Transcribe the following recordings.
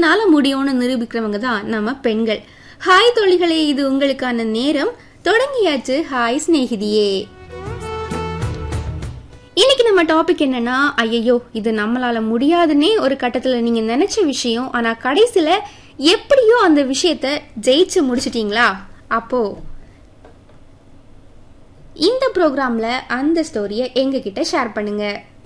நம்மனால முடியும்னு நிரூபிக்கிறவங்க தான் நம்ம பெண்கள் ஹாய் தோழிகளே இது உங்களுக்கான நேரம் தொடங்கியாச்சு ஹாய் சிநேகிதியே இன்னைக்கு நம்ம டாபிக் என்னன்னா ஐயையோ இது நம்மளால முடியாதுன்னே ஒரு கட்டத்துல நீங்க நினைச்ச விஷயம் ஆனா கடைசியில எப்படியோ அந்த விஷயத்த ஜெயிச்சு முடிச்சிட்டீங்களா அப்போ இந்த ப்ரோக்ராம்ல அந்த ஸ்டோரியை எங்க கிட்ட ஷேர் பண்ணுங்க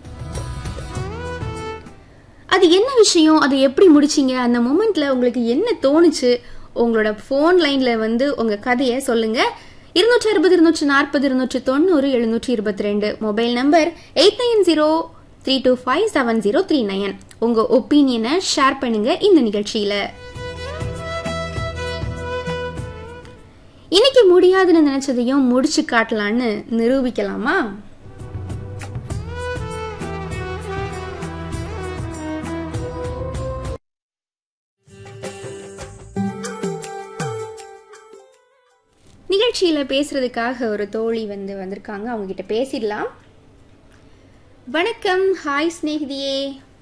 அது என்ன விஷயம் அது எப்படி முடிச்சீங்க அந்த மொமெண்ட்ல உங்களுக்கு என்ன தோணுச்சு உங்களோட ஃபோன் லைன்ல வந்து உங்க கதையை சொல்லுங்க இருநூற்றி அறுபது இருநூற்றி நாற்பது இருநூற்றி தொண்ணூறு எழுநூற்றி இருபத்தி ரெண்டு mobile number eight nine zero three two five seven zero three nine உங்க ஒப்பீனியனை ஷேர் பண்ணுங்க இந்த நிகழ்ச்சியில இன்னைக்கு முடியாதுன்னு நினைச்சதையும் முடிச்சு காட்டலான்னு நிரூபிக்கலாமா நிகழ்ச்சியில பேசுறதுக்காக ஒரு தோழி வந்து வந்திருக்காங்க அவங்க கிட்ட பேசிடலாம் வணக்கம் ஹாய் ஸ்நேகிதியே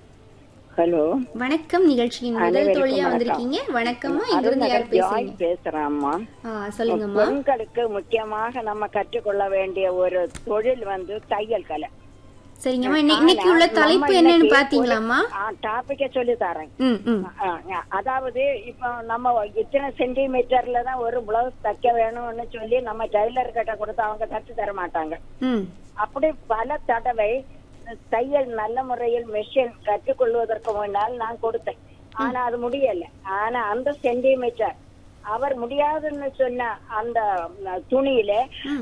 ஹலோ வணக்கம் நிகழ்ச்சியின் முதல் அனைவருக்கும் தோழியா வணக்கம். வந்திருக்கீங்க வணக்கம்மா இங்க இருந்து யார் அருணகர் ஜாய் பேசுறீங்க பேசுறேம்மா ஆ, சொல்லுங்கம்மா பெண்களுக்கு முக்கியமாக நம்ம கற்றுக்கொள்ள வேண்டிய ஒரு தொழில் வந்து தையல் கலை சரிங்கம்மா இன்னை- இன்னைக்கு உள்ள தலைப்பு என்னன்னு பாத்தீங்களாம்மா டாபிக்க சொல்லி தரேன் ம் ம் ஆ, அதாவது இப்போ நம்ம இத்தனை சென்டிமீட்டர்ல தான் ஒரு பிளவுஸ் தைக்க வேணும்னு சொல்லி நம்ம டெய்லர் கிட்ட கொடுத்து அவங்க தச்சு தர மாட்டாங்க ம் அப்படி பல தடவை தையல் நல்ல முறையில் மெஷின் கற்றுக்கொள்வதற்கு முன்னால் நான் கொடுத்தேன் ஆனா அது முடியல ஆனா அந்த சென்டிமீட்டர் அவர் முடியாதுன்னு சொன்ன அந்த துணியில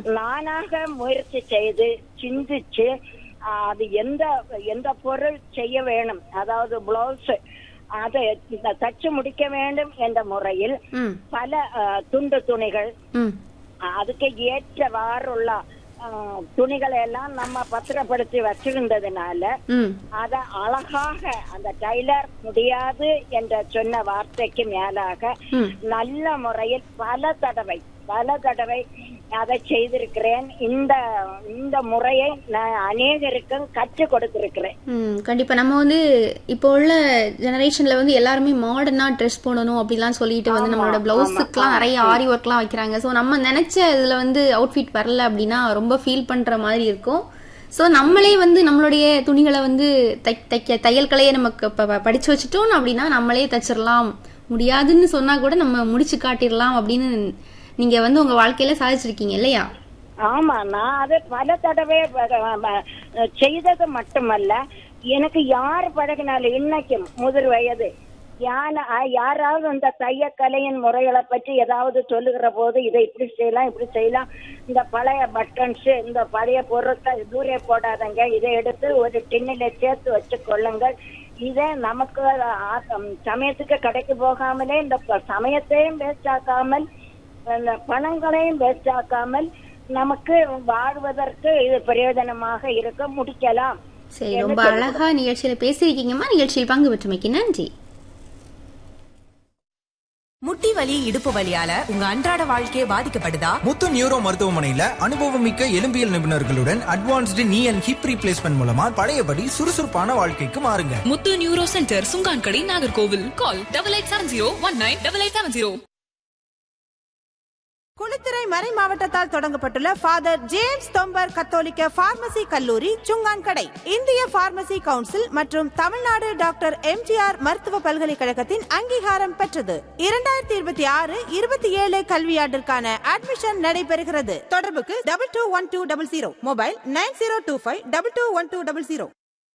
நானாக முயற்சி செய்து சிந்திச்சு ஆஹ், அது எந்த எந்த பொருள் செய்ய வேணும் அதாவது பிளவுஸ் அதை தச்சு முடிக்க வேண்டும் என்ற முறையில் ம் பல ஆஹ், துண்டு துணிகள் ம் அதுக்கு ஏற்றவாறுள்ள ஆஹ், துணிகளை எல்லாம் நம்ம பத்திரப்படுத்தி வச்சிருந்ததுனால ம் அத அழகாக அந்த டைலர் முடியாது என்ற சொன்ன வார்த்தைக்கு மேலாக ம் நல்ல முறையில் பல தடவை பல தடவை அதை செய்திருக்கிறேன் இந்த இந்த முறையை நான் அநேகருக்கும் கற்றுக் கொடுத்திருக்கிறேன் ம் கண்டிப்பா நம்ம வந்து இப்போ உள்ள ஜெனரேஷன்ல வந்து எல்லாருமே மாடர்னா ட்ரெஸ் போடணும் அப்படிலாம் சொல்லிட்டு வந்து நம்மளோட பிளவுஸுக்குலாம் நிறைய ஆரி ஒர்க்லாம் வைக்கிறாங்க ஸோ நம்ம நினைச்ச இதுல வந்து அவுட்ஃபிட் வரல அப்படின்னா ரொம்ப ஃபீல் பண்ற மாதிரி இருக்கும் ஸோ நம்மளே வந்து நம்மளுடைய துணிகளை வந்து தை- தைக்க தையல் கலையை நமக்கு ப- ப- படிச்சு வச்சுட்டோம் அப்படின்னா நம்மளே தச்சிடலாம் முடியாதுன்னு சொன்னா கூட நம்ம முடிச்சு காட்டிடலாம் அப்படின்னு நீங்க வந்து உங்க வாழ்க்கையில சாதிச்சிருக்கீங்க இல்லையா ஆமா நான் அது பல தடவை வ- வ- செய்தது மட்டுமல்ல எனக்கு யார் பழகினாலும் இன்னைக்கும் முதிர் வயது யான அ- யாராவது இந்த தையக்கலையின் முறைகளை பற்றி ஏதாவது சொல்லுகிற போது இதை இப்படி செய்யலாம் இப்படி செய்யலாம் இந்த பழைய பட்டன்ஸ் இந்த பழைய பொருட்கள் தூரே போடாதங்க இதை எடுத்து ஒரு டின்னில சேர்த்து வச்சு கொள்ளுங்கள் இதை நமக்கு ஆ- ம், சமயத்துக்கு கடைக்கு போகாமலே இந்த ப- சமயத்தையும் வேஸ்ட் ஆக்காமல் அந்த பணங்களையும் வேஸ்ட் ஆக்காமல் நமக்கு வாழ்வதற்கு இது பிரயோஜனமாக இருக்க முடிக்கலாம் சரி ரொம்ப அழகா நிகழ்ச்சியில பேசியிருக்கீங்கம்மா நிகழ்ச்சியில் பங்கு பெற்றமைக்கு நன்றி முட்டி வலி இடுப்பு வலியால உங்க அன்றாட வாழ்க்கையே பாதிக்கப்படுதா முத்து நியூரோ மருத்துவமனையில அனுபவமிக்க எலும்பியல் நிபுணர்களுடன் அட்வான்ஸ்டு நீ அண்ட் ஹிப் ரீப்ளேஸ்மெண்ட் மூலமா பழையபடி சுறுசுறுப்பான வாழ்க்கைக்கு மாறுங்க Muthu neuro centre Sungankadai Nagercoil call double eight seven zero one nine double eight seven zero Kulithurai மறை மாவட்டத்தால் தொடங்கப்பட்டுள்ள ஃபாதர் ஜேம்ஸ் தொம்பர் கத்தோலிக்க பார்மசி கல்லூரி சுங்கான்கடை இந்திய பார்மசி கவுன்சில் மற்றும் தமிழ்நாடு டாக்டர் எம்ஜிஆர் மருத்துவ பல்கலைக்கழகத்தின் அங்கீகாரம் பெற்றது இரண்டாயிரத்தி இருபத்தி ஆறு இருபத்தி ஏழு கல்வியாண்டிற்கான அட்மிஷன் நடைபெறுகிறது தொடர்புக்கு double two one two double zero mobile nine zero two five double two one two double zero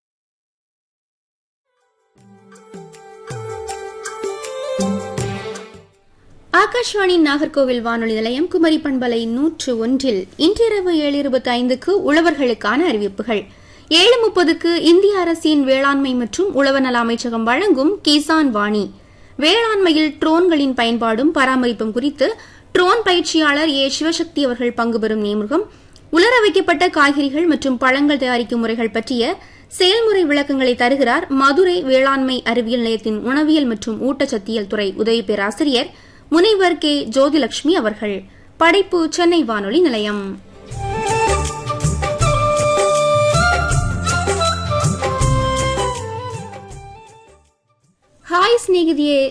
Akashvani Nagercoil வானொலி நிலையம் குமரி பண்பலை நூற்று ஒன்றில் இன்றிரவு ஏழு இருபத்தி ஐந்துக்கு உழவர்களுக்கான அறிவிப்புகள் ஏழு முப்பதுக்கு இந்திய அரசின் வேளாண்மை மற்றும் உழவர் நல அமைச்சகம் வழங்கும் கிசான் வாணி வேளாண்மையில் ட்ரோன்களின் பயன்பாடும் பராமரிப்பும் குறித்து ட்ரோன் பயிற்சியாளர் ஏ சிவசக்தி அவர்கள் பங்கு பெறும் நேர்முகம் உலர வைக்கப்பட்ட காய்கறிகள் மற்றும் பழங்கள் தயாரிக்கும் முறைகள் பற்றிய செயல்முறை விளக்கங்களை தருகிறார் மதுரை வேளாண்மை அறிவியல் நிலையத்தின் உணவியல் மற்றும் ஊட்டச்சத்தியல் துறை உதவி பேராசிரியர் முனைவர் கே ஜோதிலட்சுமி அவர்கள் படைப்பு சென்னை வானொலி நிலையம் ஹாய் சிநேகிதியே